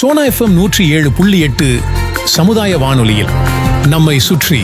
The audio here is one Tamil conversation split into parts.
சோனா எஃப்எம் நூற்றி ஏழு புள்ளி எட்டு சமுதாய வானொலியில் நம்மை சுற்றி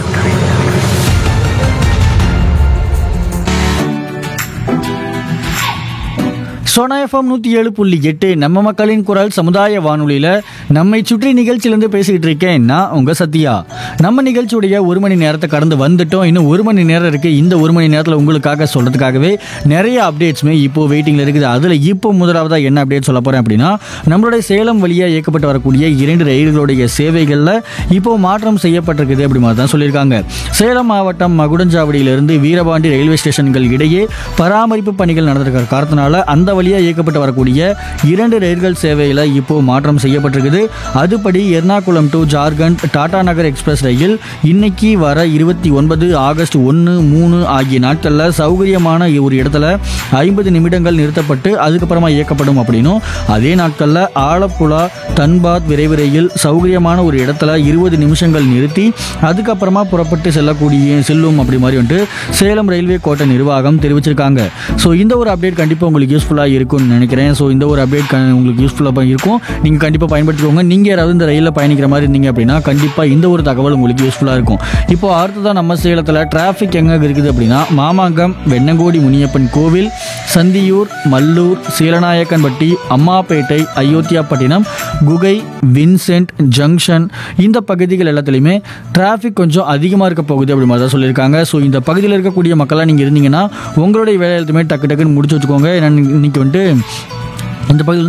சோனா எஃப்எம் நூற்றி ஏழு புள்ளி எட்டு நம்ம மக்களின் குரல் சமுதாய வானொலியில் நம்மை சுற்றி நிகழ்ச்சியிலேருந்து பேசிக்கிட்டு இருக்கேன் நான் உங்கள் சத்யா நம்ம நிகழ்ச்சியுடைய ஒரு மணி நேரத்தை கடந்து வந்துட்டோம் இன்னும் ஒரு மணி நேரம் இருக்குது இந்த ஒரு மணி நேரத்தில் உங்களுக்காக சொல்கிறதுக்காகவே நிறைய அப்டேட்ஸுமே இப்போ வெயிட்டிங்கில் இருக்குது அதில் இப்போ முதலாவதாக என்ன அப்டேட் சொல்ல போகிறேன் அப்படின்னா நம்மளுடைய சேலம் வழியாக இயக்கப்பட்டு வரக்கூடிய இரண்டு ரயில்களுடைய சேவைகளில் இப்போ மாற்றம் செய்யப்பட்டிருக்குது அப்படி மாதிரி தான் சொல்லியிருக்காங்க சேலம் மாவட்டம் மகுடஞ்சாவடியிலிருந்து வீரபாண்டி ரயில்வே ஸ்டேஷன்கள் இடையே பராமரிப்பு பணிகள் நடந்திருக்கிற காரணத்தினால அந்த வழியாக இயக்கப்பட்டு வரக்கூடிய இரண்டு ரயில்கள் சேவையில் இப்போ மாற்றம் செய்யப்பட்டிருக்குது அதுபடி Ernakulam to Jharkhand Tata Nagar express rail இன்னைக்கு வர இருபத்தி ஒன்பது ஆகஸ்ட் ஒன்று மூணு ஆகிய நாட்களில் சௌகரியமான ஒரு இடத்துல ஐம்பது நிமிடங்கள் நிறுத்தப்பட்டு அதுக்கப்புறமா இயக்கப்படும் அப்படின்னும் அதே நாட்களில் ஆலப்புழா தன்பாத் விரைவு ரயில் சௌகரியமான ஒரு இடத்துல இருபது நிமிஷங்கள் நிறுத்தி அதுக்கப்புறமா புறப்பட்டு செல்லக்கூடிய செல்லும் அப்படி மாதிரி வந்துட்டு சேலம் ரயில்வே கோட்டை நிர்வாகம் தெரிவிச்சிருக்காங்க ஸோ இந்த ஒரு அப்டேட் கண்டிப்பாக உங்களுக்கு யூஸ்ஃபுல்லாக இருக்கும்னு நினைக்கிறேன் ஸோ இந்த ஒரு அப்டேட் உங்களுக்கு யூஸ்ஃபுல்லாக இருக்கும் நீங்கள் கண்டிப்பாக பயன்படுத்திக்கோங்க நீங்கள் யாராவது இந்த ரயிலில் பயணிக்கிற மாதிரி இருந்தீங்க அப்படின்னா கண்டிப்பாக இந்த ஒரு தகவல் உங்களுக்கு யூஸ்ஃபுல்லாக இருக்கும் இப்போ அடுத்ததான் நம்ம சேலத்தில் டிராஃபிக் எங்கே இருக்குது அப்படின்னா மாமாங்கம் வெண்ணங்கோடி முனியப்பன் கோவில் சந்தியூர் மல்லூர் சீலநாயக்கன்பட்டி அம்மாப்பேட்டை அயோத்தியாப்பட்டினம் குகை வின்சென்ட் ஜங்ஷன் இந்த பகுதிகள் எல்லாத்துலேயுமே டிராஃபிக் கொஞ்சம் அதிகமாக இருக்க போகுது அப்படி மாதிரி தான் சொல்லியிருக்காங்க ஸோ இந்த பகுதியில் இருக்கக்கூடிய மக்களாக நீங்கள் இருந்தீங்கன்னா உங்களுடைய வேலை எல்லாத்தையுமே டக்கு டக்குன்னு முடிச்சு வச்சுக்கோங்க ஏன்னா இன்னைக்கு வந்துட்டு இந்த பகுதியில்